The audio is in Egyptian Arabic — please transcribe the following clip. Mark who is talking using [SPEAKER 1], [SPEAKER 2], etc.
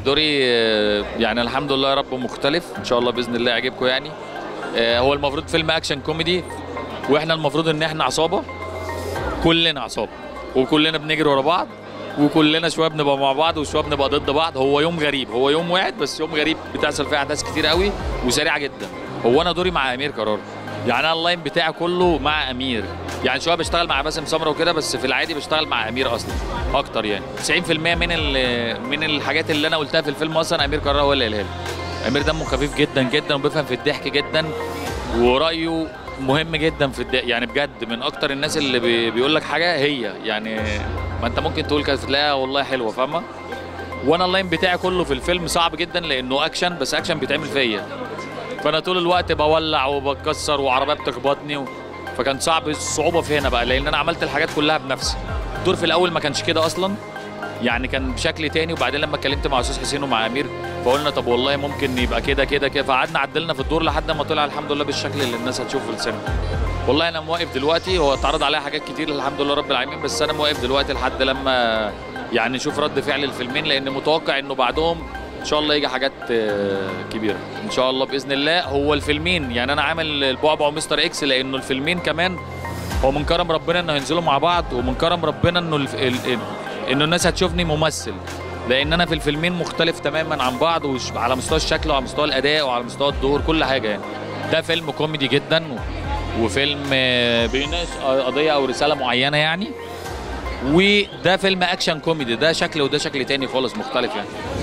[SPEAKER 1] دوري آه، يعني الحمد لله يا رب مختلف ان شاء الله باذن الله يعجبكم يعني آه، هو المفروض فيلم اكشن كوميدي واحنا المفروض ان احنا عصابه كلنا عصابه وكلنا بنجري ورا بعض وكلنا شويه بنبقى مع بعض وشويه بنبقى ضد بعض هو يوم غريب هو يوم واحد بس يوم غريب بتحصل فيه احداث كتير قوي وسريعه جدا هو انا دوري مع امير قرار يعني انا اللاين بتاعي كله مع امير يعني شويه بشتغل مع باسم سمره وكده بس في العادي بشتغل مع امير اصلا اكتر يعني 90% من ال- من الحاجات اللي انا قلتها في الفيلم اصلا امير قرار هو اللي قالها لي امير دمه خفيف جدا جدا وبيفهم في الضحك جدا ورايه مهم جدا في الضحك يعني بجد من اكتر الناس اللي بي بيقول لك حاجه هي يعني ما انت ممكن تقول كده تلاقيها والله حلوه فاهمه وانا اللاين بتاعي كله في الفيلم صعب جدا لانه اكشن بس اكشن بيتعمل فيا فانا طول الوقت بولع وبكسر وعربيه بتخبطني و... فكان صعب الصعوبه في هنا بقى لان انا عملت الحاجات كلها بنفسي الدور في الاول ما كانش كده اصلا يعني كان بشكل تاني وبعدين لما اتكلمت مع استاذ حسين ومع امير فقلنا طب والله ممكن يبقى كده كده كده فقعدنا عدلنا في الدور لحد ما طلع الحمد لله بالشكل اللي الناس هتشوفه في السينما والله انا موقف دلوقتي هو اتعرض عليا حاجات كتير الحمد لله رب العالمين بس انا موقف دلوقتي لحد لما يعني نشوف رد فعل الفيلمين لان متوقع انه بعدهم ان شاء الله يجي حاجات آه، كبيره ان شاء الله باذن الله هو الفيلمين يعني انا عامل البعبع ومستر اكس لانه الفيلمين كمان هو من كرم ربنا انه هينزلوا مع بعض ومن كرم ربنا انه الف... ال... ال... انه الناس هتشوفني ممثل لان انا في الفيلمين مختلف تماما عن بعض وش... على مستوى الشكل وعلى مستوى الاداء وعلى مستوى الدور كل حاجه يعني ده فيلم كوميدي جدا و... وفيلم آه، بيناقش قضيه او رساله معينه يعني وده فيلم اكشن كوميدي ده شكل وده شكل تاني خالص مختلف يعني